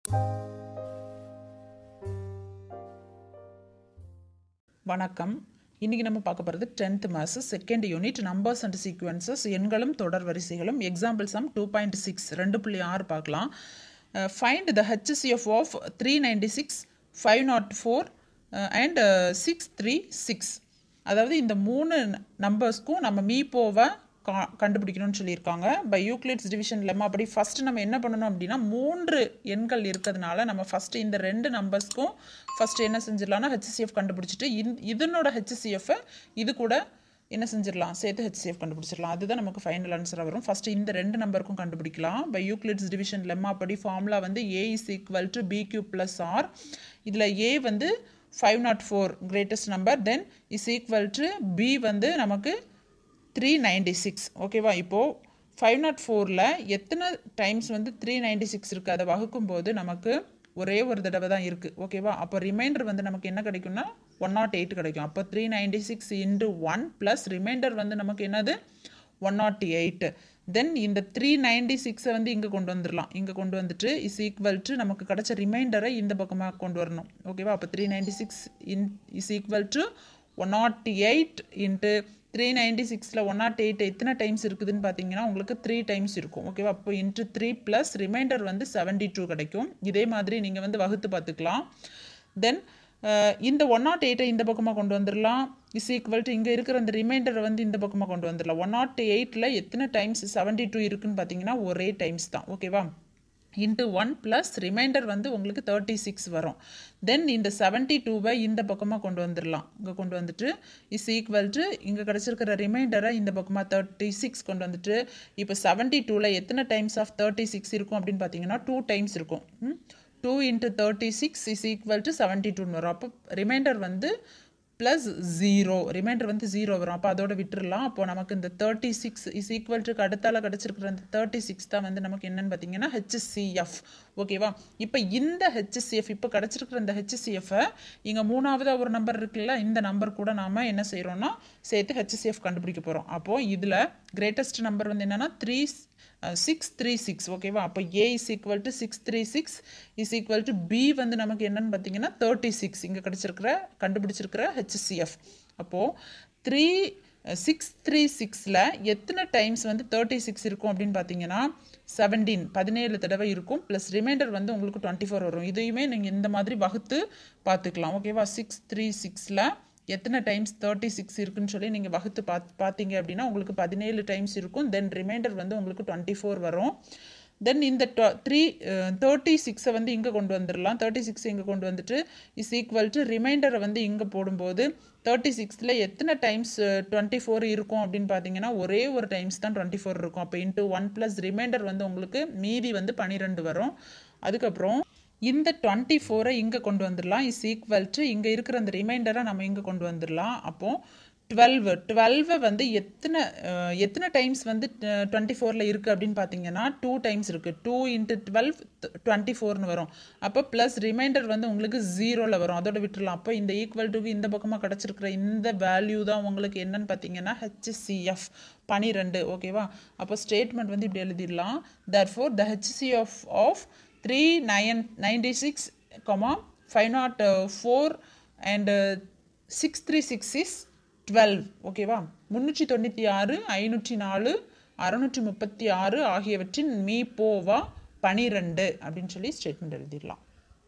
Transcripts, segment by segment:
வணக்கம் இன்றைக்கி நம்ம பார்க்க போகிறது tenth maths second unit numbers and sequences எண்களும் தொடர் வரிசைகளும் example sum two point six ரெண்டு புள்ளி ஆறு பார்க்கலாம் find the HCF of three ninety six five not four and six three six அதாவது இந்த மூணு நம்பர்ஸ்க்கும் நம்ம மீப்போவை கா கண்டுபிடிக்கணும்னு சொல்லியிருக்காங்க பை யூக்ளிட்ஸ் டிவிஷன் லெம்மா அப்படி ஃபஸ்ட்டு நம்ம என்ன பண்ணணும் அப்படின்னா மூன்று எண்கள் இருக்கிறதுனால நம்ம ஃபஸ்ட்டு இந்த ரெண்டு நம்பர்ஸ்க்கும் ஃபஸ்ட்டு என்ன செஞ்சிடலாம்னா ஹெச்சிஎஃப் கண்டுபிடிச்சிட்டு இந் இதனோட ஹெச்சிஎஃப்பை இது கூட என்ன செஞ்சிடலாம் சேர்த்து ஹெச்சிஎஃப் கண்டுபிடிச்சிடலாம் அதுதான் நமக்கு ஃபைனல் ஆன்சராக வரும் ஃபஸ்ட்டு இந்த ரெண்டு நம்பருக்கும் கண்டுபிடிக்கலாம் பை யூக்ளிட்ஸ் டிவிஷன் லெம்மா அப்படி ஃபார்முலா வந்து A is equal to B Q plus R இதில் ஏ வந்து five not four greatest number then is equal to B வந்து நமக்கு த்ரீ நைன்டி சிக்ஸ் ஓகேவா இப்போது ஃபைவ் நாட் ஃபோரில் எத்தனை டைம்ஸ் வந்து த்ரீ நைன்டி சிக்ஸ் இருக்குது அதை வகுக்கும்போது நமக்கு ஒரே ஒரு தடவை தான் இருக்குது ஓகேவா அப்போ ரிமைண்டர் வந்து நமக்கு என்ன கிடைக்கும்னா ஒன் நாட் எயிட் கிடைக்கும் அப்போ three ninety six into one plus remainder வந்து நமக்கு என்னது ஒன் நாட் எயிட் தென் இந்த த்ரீ நைன்டி சிக்ஸை வந்து இங்கே கொண்டு வந்துடலாம் இங்கே கொண்டு வந்துட்டு இஸ் ஈக்குவல் டு நமக்கு கிடச்ச ரிமைண்டரை இந்த பக்கமாக கொண்டு வரணும் ஓகேவா அப்போ three ninety six in is equal to one not eight into three ninety சிக்ஸில் ஒன் நாட் எயிட் எத்தனை டைம்ஸ் இருக்குதுன்னு பார்த்தீங்கன்னா உங்களுக்கு த்ரீ டைம்ஸ் இருக்கும் ஓகேவா அப்போ இன்ட்டு த்ரீ ப்ளஸ் ரிமைண்டர் வந்து செவன்டி டூ கிடைக்கும் இதே மாதிரி நீங்கள் வந்து வகுத்து பார்த்துக்கலாம் தென் இந்த ஒன் நாட் எயிட்டை இந்த பக்கமாக கொண்டு வந்துடலாம் இஸ் ஈக்குவல் டு இங்கே இருக்கிற அந்த ரிமைண்டரை வந்து இந்த பக்கமாக கொண்டு வந்துடலாம் ஒன் நாட் எயிட்டில் எத்தனை டைம்ஸ் செவன்டி டூ இருக்குன்னு பார்த்தீங்கன்னா ஒரே டைம்ஸ் தான் ஓகேவா இன்ட்டு ஒன் ப்ளஸ் ரிமைண்டர் வந்து உங்களுக்கு தேர்ட்டி சிக்ஸ் வரும் தென் இந்த செவன்ட்டி டூவை இந்த பக்கமாக கொண்டு வந்துடலாம் இங்கே கொண்டு வந்துட்டு இஸ் ஈக்குவல் டு இங்கே கிடச்சிருக்கிற ரிமைண்டரை இந்த பக்கமாக தேர்ட்டி சிக்ஸ் கொண்டு வந்துட்டு இப்போ செவன்ட்டி டூவில் எத்தனை டைம்ஸ் ஆஃப் தேர்ட்டி சிக்ஸ் இருக்கும் அப்படின்னு பார்த்தீங்கன்னா டூ டைம்ஸ் இருக்கும் two into thirty six is equal to seventy டூன்னு வரும் அப்போ ரிமைண்டர் வந்து ப்ளஸ் ஜீரோ ரிமைண்டர் வந்து ஜீரோ வரும் அப்போ அதோட விட்டுறலாம் அப்போ நமக்கு இந்த தேர்ட்டி சிக்ஸ் இஸ் ஈக்குவல் டுக்கு அடுத்தால கிடச்சிருக்கிற அந்த தேர்ட்டி சிக்ஸ் தான் வந்து நமக்கு என்னன்னு பார்த்தீங்கன்னா ஹெச்சிஎஃப் ஓகேவா இப்போ இந்த ஹெச்சிஎஃப் இப்போ கிடச்சிருக்கிற இந்த ஹெச்சிஎஃப்பை இங்கே மூணாவதாக ஒரு நம்பர் இருக்குல்ல இந்த நம்பர் கூட நாம் என்ன செய்கிறோம்னா சேர்த்து ஹெச்சிஎஃப் கண்டுபிடிக்க போகிறோம் அப்போது இதில் கிரேட்டஸ்ட் நம்பர் வந்து என்னென்னா த்ரீ சிக்ஸ் த்ரீ சிக்ஸ் ஓகேவா அப்போ A is equal to six three six is equal to B வந்து நமக்கு என்னன்னு பார்த்தீங்கன்னா தேர்ட்டி சிக்ஸ் இங்கே கிடச்சிருக்கிற கண்டுபிடிச்சிருக்கிற ஹெச்சிஎஃப் அப்போது த்ரீ சிக்ஸ் த்ரீ சிக்ஸில் எத்தனை டைம்ஸ் வந்து தேர்ட்டி சிக்ஸ் இருக்கும் அப்படின்னு பார்த்தீங்கன்னா செவன்டீன் பதினேழு தடவை இருக்கும் ப்ளஸ் ரிமைண்டர் வந்து உங்களுக்கு டுவெண்ட்டி ஃபோர் வரும் இதையுமே நீங்கள் இந்த மாதிரி வகுத்து பார்த்துக்கலாம் ஓகேவா சிக்ஸ் த்ரீ சிக்ஸில் எத்தனை டைம்ஸ் தேர்ட்டி சிக்ஸ் இருக்குன்னு சொல்லி நீங்கள் வகுத்து பார்த்து பார்த்தீங்க அப்படின்னா உங்களுக்கு பதினேழு டைம்ஸ் இருக்கும் தென் ரிமைண்டர் வந்து உங்களுக்கு டுவெண்ட்டி ஃபோர் வரும் தென் இந்த த்ரீ தேர்ட்டி சிக்ஸை வந்து இங்கே கொண்டு வந்துடலாம் தேர்ட்டி சிக்ஸ் இங்கே கொண்டு வந்துட்டு இஸ் ஈக்குவல் டு ரிமைண்டரை வந்து இங்கே போடும்போது தேர்ட்டி சிக்ஸில் எத்தனை டைம்ஸ் டுவெண்ட்டி ஃபோர் இருக்கும் அப்படின்னு பார்த்தீங்கன்னா ஒரே ஒரு டைம்ஸ் தான் டுவெண்ட்டி ஃபோர் இருக்கும் அப்போ இன்ட்டு ஒன் ப்ளஸ் ரிமைண்டர் வந்து உங்களுக்கு மீதி வந்து பன்னிரெண்டு வரும் அதுக்கப்புறம் இந்த டுவெண்ட்டி ஃபோரை இங்கே கொண்டு வந்துடலாம் இஸ் ஈக்குவல் டு இங்கே இருக்கிற அந்த ரிமைண்டரை நம்ம இங்கே கொண்டு வந்துடலாம் அப்போது டுவெல்வு டுவெல்வை வந்து எத்தனை எத்தனை டைம்ஸ் வந்து டுவெண்ட்டி ஃபோரில் இருக்குது அப்படின்னு பார்த்தீங்கன்னா டூ டைம்ஸ் இருக்குது டூ இன்ட்டு டுவெல் டுவெண்ட்டி ஃபோர்னு வரும் அப்போ ப்ளஸ் ரிமைண்டர் வந்து உங்களுக்கு ஜீரோவில் வரும் அதோட விட்டுடலாம் அப்போ இந்த ஈக்குவல் டுக்கு இந்த பக்கமாக கிடச்சிருக்கிற இந்த வேல்யூ தான் உங்களுக்கு என்னன்னு பார்த்தீங்கன்னா ஹெச்சிஎஃப் பனிரெண்டு ஓகேவா அப்போ ஸ்டேட்மெண்ட் வந்து இப்படி எழுதிடலாம் therefore the HCF of three nine ninety six comma five not four and six three six is twelve ஓகேவா முந்நூற்றி தொண்ணூற்றி ஆறு ஐநூற்றி நாலு அறநூற்றி முப்பத்தி ஆறு ஆகியவற்றின் மீ போவா பனிரெண்டு அப்படின்னு சொல்லி ஸ்டேட்மெண்ட் எழுதிடலாம்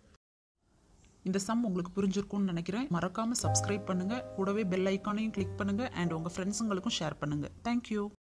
இந்த சம் உங்களுக்கு புரிஞ்சிருக்கும்னு நினைக்கிறேன் மறக்காமல் சப்ஸ்கிரைப் பண்ணுங்கள் கூடவே பெல் ஐக்கானையும் கிளிக் பண்ணுங்கள் அண்ட் உங்கள் ஃப்ரெண்ட்ஸுங்களுக்கும் ஷேர் பண்ணுங்கள் தேங்க்யூ